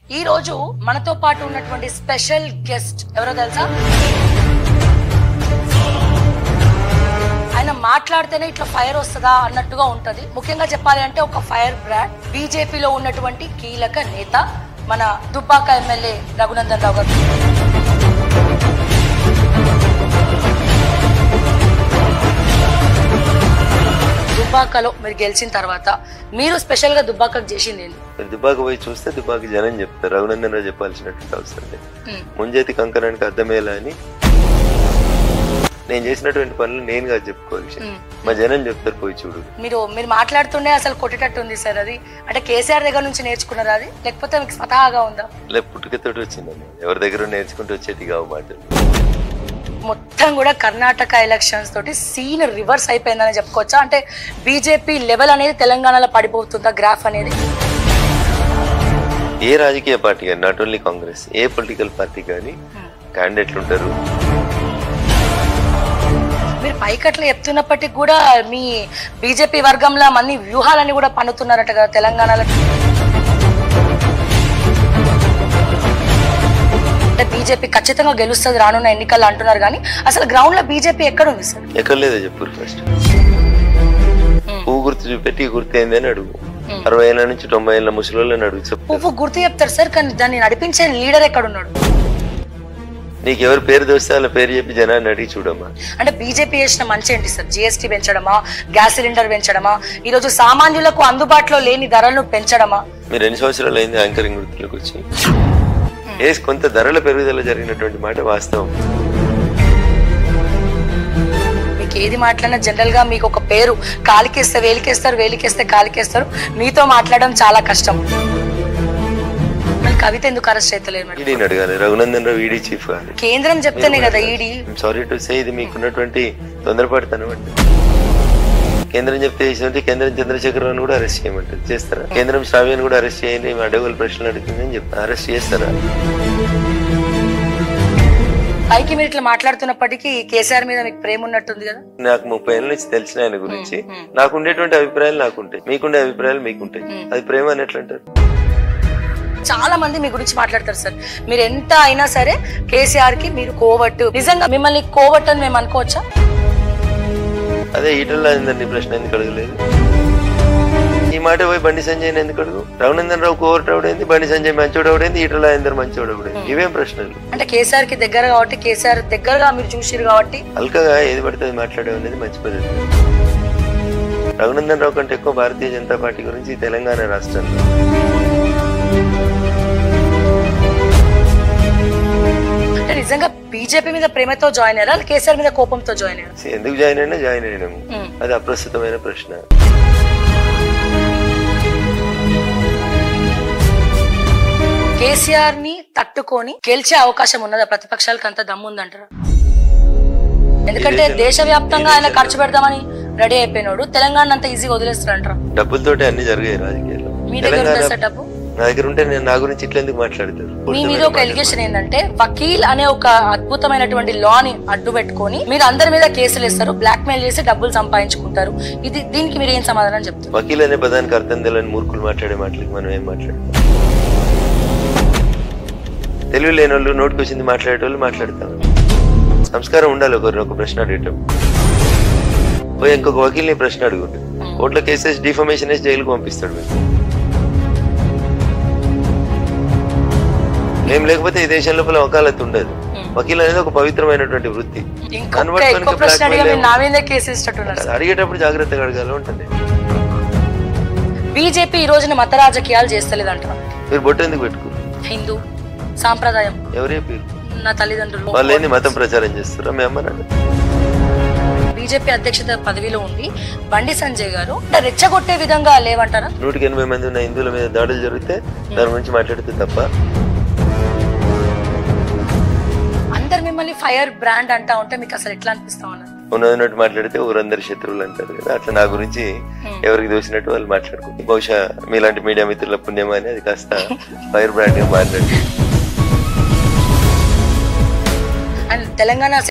ఈ రోజు మనతో పాటు ఉన్నటువంటి స్పెషల్ గెస్ట్ ఎవరో తెలుసా ఆయన మాట్లాడితేనే ఇట్లా ఫైర్ వస్తుందా అన్నట్టుగా ఉంటది ముఖ్యంగా చెప్పాలి అంటే ఒక ఫైర్ బ్రాండ్ బీజేపీలో ఉన్నటువంటి కీలక నేత మన దుబ్బాక ఎమ్మెల్యే రఘునందన్ రావు గారు దుబ్బాకలో మీరు గెలిచిన తర్వాత మీరు స్పెషల్ గా దుబ్బాకకు చేసింది ఏంటి మీరు దుబ్బాక పోయి చూస్తే దుబ్బాక జనం చెప్తారు రఘునందన్ రావు చెప్పాల్సినటువంటి అవసరం లేదు ఉమ్, ముంజేతి కంకణానికి అర్థమయ్యేలా అని నేను చేసినటువంటి పనులు నేను కాదు చెప్పుకోవాలి విషయం. ఉమ్. మా జనం చెప్తారు పోయి చూడు మీరు మీరు మాట్లాడుతుండే అసలు కొట్టేటట్టు ఉంది సార్ అది అంటే కేసీఆర్ దగ్గర నుంచి నేర్చుకున్నారా అది లేకపోతే మీకు స్వతహాగా ఉందా లే పుట్టుకతోటి వచ్చిందండి ఎవరి దగ్గర నేర్చుకుంటూ వచ్చేటి కావు మాటలు మొత్తం కూడా కర్ణాటక ఎలక్షన్స్ తోటి సీన్ రివర్స్ అయిపోయిందని చెప్పుకోవచ్చా అంటే బీజేపీ లెవెల్ అనేది తెలంగాణలో పడిపోతుందా గ్రాఫ్ అనేది ఏ రాజకీయ పార్టీ కానీ నాట్ ఓన్లీ కాంగ్రెస్ ఏ పొలిటికల్ పార్టీ కానీ క్యాండిడేట్లు ఉంటారు మీరు పైకట్లు చెప్తున్నప్పటికీ కూడా మీ బీజేపీ వర్గంలో అన్ని వ్యూహాలన్నీ కూడా పన్నుతున్నారట కదా తెలంగాణలో అంటే బీజేపీ ఖచ్చితంగా గెలుస్తుంది రానున్న ఎన్నికల్లో అంటున్నారు కానీ అసలు గ్రౌండ్ లో బీజేపీ ఎక్కడ ఉంది సార్ ఎక్కడ లేదో చెప్పు ఫస్ట్ పువ్వు గుర్తు చూపెట్టి ఈ గుర్తు ఏంది అని అడుగు అరవై ఏళ్ళ నుంచి తొంభై ఏళ్ళ ముసలి అడుగు చెప్పు పువ్వు గుర్తు చెప్తారు సార్ కానీ దాన్ని నడిపించే లీడర్ ఎక్కడ ఉన్నాడు నీకు ఎవరి పేరు దోస్తే వాళ్ళ పేరు చెప్పి జనాన్ని అడిగి చూడమ్మా అంటే బీజేపీ చేసిన మంచి ఏంటి సార్ జిఎస్టీ పెంచడమా గ్యాస్ సిలిండర్ పెంచడమా ఈ రోజు సామాన్యులకు అందుబాటులో లేని ధరలను పెంచడమా మీరు ఎన్ని సంవత్సరాలు అయింది యాంకరింగ్ వృత్తిలోకి వచ్చి ఏ కొంత ధరల పెరుగుదల జరిగినటువంటి మాట వాస్తవం మీకు ఏది మాట్లాడినా జనరల్ గా మీకు ఒక పేరు కాలికేస్తే వేలికేస్తారు వేలికేస్తే కాలికేస్తారు మీతో మాట్లాడడం చాలా కష్టం మరి కవిత ఎందుకు అరెస్ట్ అవుతలేదు మేడం ఈడీని అడగాలి రఘునందన్ రావు ఈడీ చీఫ్ కాదు కేంద్రం చెప్తేనే కదా ఈడీ సారీ టు సే ఇది మీకున్నటువంటి తొందరపడతాను అంటే కేంద్రం చెప్తే చేసినట్టు కేంద్రం చంద్రశేఖర్ రావుని కూడా అరెస్ట్ చేయమంటారు చేస్తారా కేంద్రం శ్రావ్యాన్ని కూడా అరెస్ట్ చేయండి మా అడవుల ప్రశ్నలు అడుగుతుందని చెప్తా అరెస్ట్ చేస్తారా పైకి మీరు ఇట్లా మాట్లాడుతున్నప్పటికీ కేసీఆర్ మీద మీకు ప్రేమ ఉన్నట్టుంది కదా నాకు ముప్పై ఏళ్ళ నుంచి తెలిసిన ఆయన గురించి నాకు ఉండేటువంటి అభిప్రాయాలు నాకుంటాయి మీకుండే అభిప్రాయాలు మీకుంటాయి అది ప్రేమ అని ఎట్లా అంటారు చాలా మంది మీ గురించి మాట్లాడతారు సార్ మీరు ఎంత అయినా సరే కేసీఆర్ కి మీరు కోవట్టు నిజంగా మిమ్మల్ని కోవట్టు అని మేము అనుకోవచ్చా అదే ఈటల రాజేందర్ని ప్రశ్న ఎందుకు అడగలేదు ఈ మాట పోయి బండి సంజయ్ ఎందుకు అడుగు రఘునందన్ రావు కోవర్ట్ అవడైంది బండి సంజయ్ మంచోడు అవడైంది ఈటల రాజేందర్ మంచోడు అవడైంది ఇవేం ప్రశ్నలు అంటే కేసీఆర్ కి దగ్గర కాబట్టి కేసీఆర్ దగ్గరగా మీరు చూసిరు కాబట్టి అల్కగా ఏది పడితే అది మాట్లాడడం అనేది మంచి పద్ధతి రఘునందన్ రావు కంటే ఎక్కువ భారతీయ జనతా పార్టీ గురించి ఈ తెలంగాణ రాష్ట్రంలో అంటే నిజంగా బీజేపీ మీద ప్రేమతో జాయిన్ అయ్యారా లేదా కేసీఆర్ మీద కోపంతో జాయిన్ అయ్యారా ఎందుకు జాయిన్ అయినా జాయిన్ అయినాము మ్మ్. అది అప్రస్తుతమైన ప్రశ్న కేసీఆర్ ని తట్టుకొని గెలిచే అవకాశం ఉన్నదా ప్రతిపక్షాలకు అంత దమ్ము ఉందంటారా ఎందుకంటే దేశవ్యాప్తంగా ఆయన ఖర్చు పెడదామని రెడీ అయిపోయినాడు తెలంగాణ అంత ఈజీగా వదిలేస్తారంటారా డబ్బులతోటే అన్ని జరిగాయి రాజకీయాల్లో మీ దగ్గర ఉందా తెలంగాణ సార్ డబ్బు నా దగ్గర ఉంటే నేను నా గురించి ఇట్లా ఎందుకు మాట్లాడతారు మీ మీద ఒక ఎలిగేషన్ ఏంటంటే వకీల్ అనే ఒక అద్భుతమైనటువంటి లా ని అడ్డు పెట్టుకొని మీరు అందరి మీద కేసులు ఇస్తారు బ్లాక్ మెయిల్ చేసి డబ్బులు సంపాదించుకుంటారు ఇది దీనికి మీరు ఏం సమాధానం చెప్తారు వకీల్ అనే పదానికి అర్థం తెలియని మూర్ఖులు మాట్లాడే మాటలకి మనం ఏం మాట్లాడతాం తెలివి లేని వాళ్ళు నోటికి వచ్చింది మాట్లాడేటోళ్ళు మాట్లాడతాం సంస్కారం ఉండాలి ఒకరిని ఒక ప్రశ్న అడగటం పోయి ఇంకొక వకీల్ని ప్రశ్న అడుగుంటు కోర్టులో కేసెస్ డిఫర్మేషన్ వేసి జైలుకు పంపిస్తాడు మీకు ఏం లేకపోతే ఈ దేశం లోపల వకాలత్ ఉండదు వకీల్ అనేది ఒక పవిత్రమైనటువంటి వృత్తి ఇంకొక కన్వర్ట్ ఎక్కువ ప్రశ్న అడిగా మీరు నా మీదే కేసు ఇస్తున్నారు అది అడిగేటప్పుడు జాగ్రత్తగా అడగాలి ఉంటుంది బీజేపీ ఈ రోజున మత రాజకీయాలు చేస్తలేదంటారు మీరు బొట్టు ఎందుకు పెట్టుకోరు హిందూ సాంప్రదాయం ఎవరే పేరు నా తల్లిదండ్రులు వాళ్ళు ఏంది మతం ప్రచారం చేస్తారా మీ అమ్మ నాన్న బీజేపీ అధ్యక్షత పదవిలో ఉండి బండి సంజయ్ గారు అంటే రెచ్చగొట్టే విధంగా లేవంటారా నూటికి ఎనభై మంది ఉన్న హిందువుల మీద దాడులు జరిగితే దాని గురించి మాట్లాడితే తప్ప అందరు మిమ్మల్ని ఫైర్ బ్రాండ్ అంటా ఉంటే మీకు అసలు ఎట్లా అనిపిస్తా ఉన్నారు ఉన్నది ఉన్నట్టు మాట్లాడితే ఊరందరి శత్రువులు అంటారు కదా అట్లా నా గురించి ఎవరికి దోసినట్టు వాళ్ళు మాట్లాడుకుంటారు బహుశా మీలాంటి మీడియా మిత్రుల పుణ్యమా అని అది కాస్త ఫైర్ బ్రాండ్ గా మాట్లాడి అండ్ తెలంగాణ